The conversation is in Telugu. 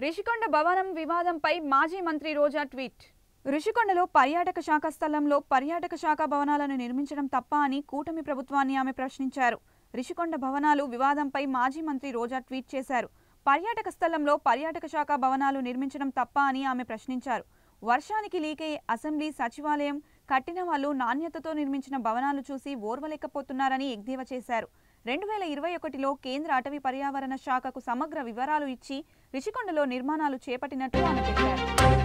రిషికొండ భవనం వివాదంపై మాజీ మంత్రి రోజా ట్వీట్ రిషికొండలో పర్యాటక శాఖ స్థలంలో పర్యాటక శాఖ భవనాలను నిర్మించడం తప్ప అని కూటమి ప్రభుత్వాన్ని ఆమె ప్రశ్నించారు రిషికొండ భవనాలు వివాదంపై మాజీ మంత్రి రోజా ట్వీట్ చేశారు పర్యాటక స్థలంలో పర్యాటక శాఖ భవనాలు నిర్మించడం తప్ప అని ఆమె ప్రశ్నించారు వర్షానికి లీకయ్యే అసెంబ్లీ సచివాలయం కట్టిన వాళ్ళు నాణ్యతతో నిర్మించిన భవనాలు చూసి ఓర్వలేకపోతున్నారని ఎద్దేవా చేశారు రెండు వేల ఇరవై ఒకటిలో కేంద్ర అటవీ పర్యావరణ శాఖకు సమగ్ర వివరాలు ఇచ్చి రిషికొండలో నిర్మాణాలు చేపట్టినట్టు ఆమె తెలిపారు